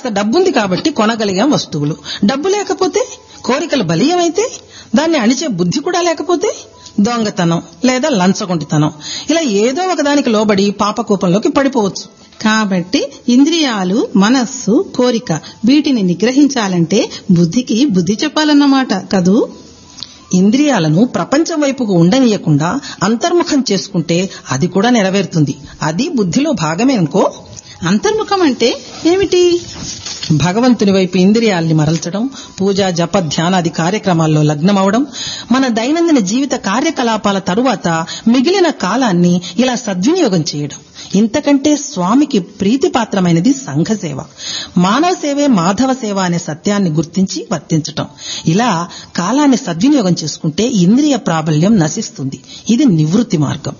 కాస్త డబ్బుంది కాబట్టి కొనగలిగాం వస్తువులు డబ్బు లేకపోతే కోరికలు బలీయమైతే దాన్ని అణిచే బుద్ధి కూడా లేకపోతే దొంగతనం లేదా లంచగొంటితనం ఇలా ఏదో ఒకదానికి లోబడి పాపకూపంలోకి పడిపోవచ్చు కాబట్టి ఇంద్రియాలు మనస్సు కోరిక వీటిని నిగ్రహించాలంటే బుద్ధికి బుద్ధి చెప్పాలన్నమాట కదూ ఇంద్రియాలను ప్రపంచం వైపుకు ఉండనీయకుండా అంతర్ముఖం చేసుకుంటే అది కూడా నెరవేరుతుంది అది బుద్ధిలో భాగమే అనుకో అంతర్ముఖం అంటే ఏమిటి భగవంతుని వైపు ఇంద్రియాల్ని మరల్చడం పూజ జప ధ్యానాది కార్యక్రమాల్లో లగ్నమవడం మన దైనందిన జీవిత కార్యకలాపాల తరువాత మిగిలిన కాలాన్ని ఇలా సద్వినియోగం చేయడం ఇంతకంటే స్వామికి ప్రీతిపాత్రమైనది సంఘ సేవ మానవ సేవే మాధవ సేవ అనే సత్యాన్ని గుర్తించి వర్తించటం ఇలా కాలాన్ని సద్వినియోగం చేసుకుంటే ఇంద్రియ ప్రాబల్యం నశిస్తుంది ఇది నివృత్తి మార్గం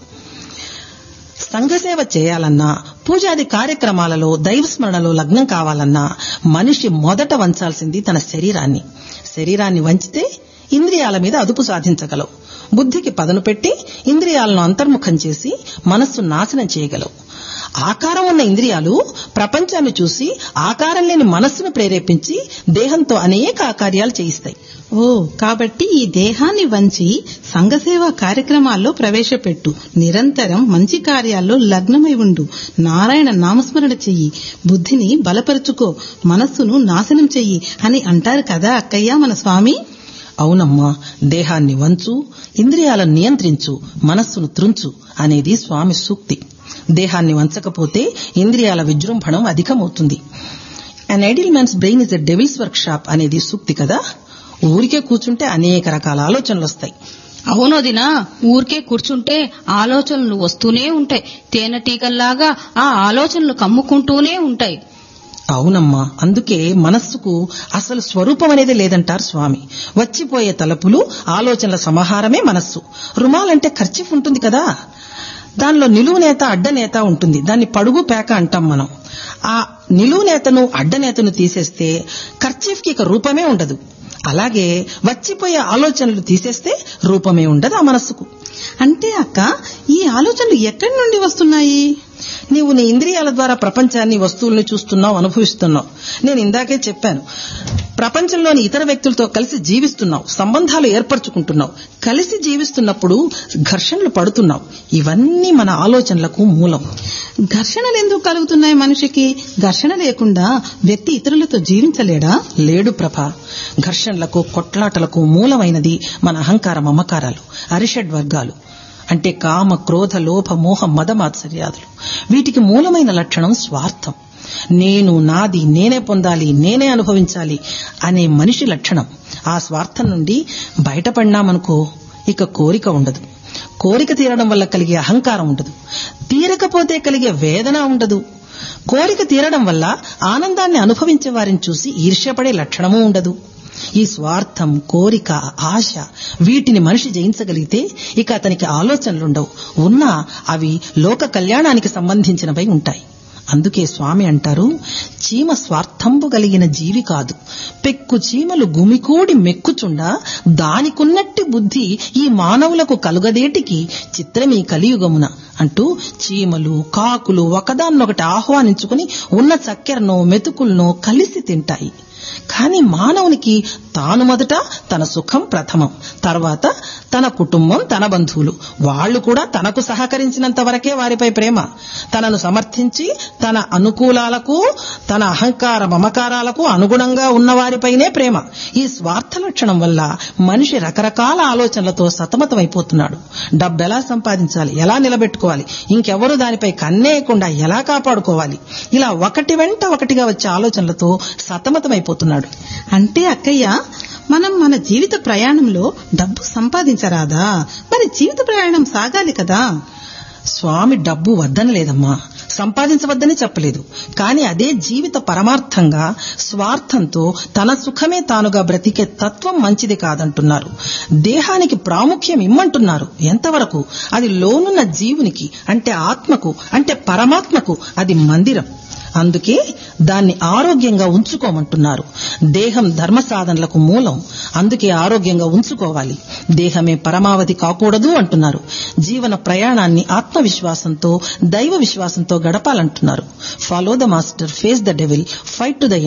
సంఘసేవ చేయాలన్నా పూజాది కార్యక్రమాలలో దైవస్మరణలో లగ్నం కావాలన్నా మనిషి మొదట వంచాల్సింది తన శరీరాన్ని శరీరాన్ని వంచితే ఇంద్రియాల మీద అదుపు సాధించగలవు బుద్ధికి పదను పెట్టి ఇంద్రియాలను అంతర్ముఖం చేసి మనస్సు నాశనం చేయగలవు ఆకారం ఉన్న ఇంద్రియాలు ప్రపంచాన్ని చూసి ఆకారం లేని మనస్సును ప్రేరేపించి దేహంతో అనేక కార్యాలు చేయిస్తాయి ఓ కాబట్టి ఈ దేహాన్ని వంచి సంఘసేవా కార్యక్రమాల్లో ప్రవేశపెట్టు నిరంతరం మంచి కార్యాల్లో లగ్నమై ఉండు నారాయణ నామస్మరణ చెయ్యి బుద్ధిని బలపరుచుకో మనస్సును నాశనం చెయ్యి అని అంటారు కదా అక్కయ్య మన స్వామి అవునమ్మా దేహాన్ని వంచు ఇంద్రియాలను నియంత్రించు మనస్సును త్రుంచు అనేది స్వామి సూక్తి దేహాన్ని వంచకపోతే ఇంద్రియాల విజృంభణం అధికమవుతుంది an idle man's brain is a devil's workshop అనేది సూక్తి కదా ఊరికే కూర్చుంటే అనేక రకాల ఆలోచనలు వస్తాయి అవునోదినా ఊరికే కూర్చుంటే ఆలోచనలు వస్తూనే ఉంటాయి తేనెటీగల్లాగా ఆ ఆలోచనలు కమ్ముకుంటూనే ఉంటాయి అవునమ్మా అందుకే మనస్సుకు అసలు స్వరూపం అనేది లేదంటారు స్వామి వచ్చిపోయే తలపులు ఆలోచనల సమాహారమే మనస్సు రుమాలంటే ఖర్చీఫ్ ఉంటుంది కదా దానిలో నిలువు నేత అడ్డనేత ఉంటుంది దాన్ని పడుగు పేక అంటాం మనం ఆ నిలువు నేతను అడ్డనేతను తీసేస్తే ఖర్చీఫ్కి ఇక రూపమే ఉండదు అలాగే వచ్చిపోయే ఆలోచనలు తీసేస్తే రూపమే ఉండదు ఆ మనస్సుకు అంటే అక్క ఈ ఆలోచనలు ఎక్కడి నుండి వస్తున్నాయి నీవు నీ ఇంద్రియాల ద్వారా ప్రపంచాన్ని వస్తువుల్ని చూస్తున్నావు అనుభవిస్తున్నావు నేను ఇందాకే చెప్పాను ప్రపంచంలోని ఇతర వ్యక్తులతో కలిసి జీవిస్తున్నావు సంబంధాలు ఏర్పరచుకుంటున్నావు కలిసి జీవిస్తున్నప్పుడు ఘర్షణలు పడుతున్నావు ఇవన్నీ మన ఆలోచనలకు మూలం ఘర్షణలు ఎందుకు కలుగుతున్నాయి మనిషికి ఘర్షణ లేకుండా వ్యక్తి ఇతరులతో జీవించలేడా లేడు ప్రభ ఘర్షణలకు కొట్లాటలకు మూలమైనది మన అహంకార మమకారాలు అరిషడ్ వర్గాలు అంటే కామ క్రోధ లోభ మోహ మద మాత్సర్యాదులు వీటికి మూలమైన లక్షణం స్వార్థం నేను నాది నేనే పొందాలి నేనే అనుభవించాలి అనే మనిషి లక్షణం ఆ స్వార్థం నుండి బయటపడినామనుకో ఇక కోరిక ఉండదు కోరిక తీరడం వల్ల కలిగే అహంకారం ఉండదు తీరకపోతే కలిగే వేదన ఉండదు కోరిక తీరడం వల్ల ఆనందాన్ని అనుభవించే వారిని చూసి ఈర్ష్యపడే లక్షణమూ ఉండదు ఈ స్వార్థం కోరిక ఆశ వీటిని మనిషి జయించగలిగితే ఇక అతనికి ఆలోచనలుండవు ఉన్నా అవి లోక కళ్యాణానికి సంబంధించినవై ఉంటాయి అందుకే స్వామి అంటారు చీమ స్వార్థంబు కలిగిన జీవి కాదు పెక్కు చీమలు గుమికూడి మెక్కుచుండా దానికున్నట్టి బుద్ధి ఈ మానవులకు కలుగదేటికి చిత్రమీ కలియుగమున అంటూ చీమలు కాకులు ఒకదాన్నొకటి ఆహ్వానించుకుని ఉన్న చక్కెరనో మెతుకులనో కలిసి తింటాయి కానీ మానవునికి తాను మొదట తన సుఖం ప్రథమం తర్వాత తన కుటుంబం తన బంధువులు వాళ్ళు కూడా తనకు సహకరించినంత వరకే వారిపై ప్రేమ తనను సమర్థించి తన అనుకూలాలకు తన అహంకార మమకారాలకు అనుగుణంగా ఉన్న వారిపైనే ప్రేమ ఈ స్వార్థ లక్షణం వల్ల మనిషి రకరకాల ఆలోచనలతో సతమతమైపోతున్నాడు డబ్బు ఎలా సంపాదించాలి ఎలా నిలబెట్టుకోవాలి ఇంకెవరు దానిపై కన్నేయకుండా ఎలా కాపాడుకోవాలి ఇలా ఒకటి వెంట ఒకటిగా వచ్చే ఆలోచనలతో సతమతమైపోతున్నాడు అంటే అక్కయ్య మనం మన జీవిత ప్రయాణంలో డబ్బు సంపాదించరాదా మరి జీవిత ప్రయాణం సాగాలి కదా స్వామి డబ్బు వద్దని లేదమ్మా సంపాదించవద్దని చెప్పలేదు కానీ అదే జీవిత పరమార్థంగా స్వార్థంతో తన సుఖమే తానుగా బ్రతికే తత్వం మంచిది కాదంటున్నారు దేహానికి ప్రాముఖ్యం ఇమ్మంటున్నారు ఎంతవరకు అది లోనున్న జీవునికి అంటే ఆత్మకు అంటే పరమాత్మకు అది మందిరం అందుకే దాన్ని ఆరోగ్యంగా ఉంచుకోమంటున్నారు దేహం ధర్మ సాధనలకు మూలం అందుకే ఆరోగ్యంగా ఉంచుకోవాలి దేహమే పరమావధి కాకూడదు అంటున్నారు జీవన ప్రయాణాన్ని ఆత్మవిశ్వాసంతో దైవ విశ్వాసంతో గడపాలంటున్నారు follow the master face the devil fight to the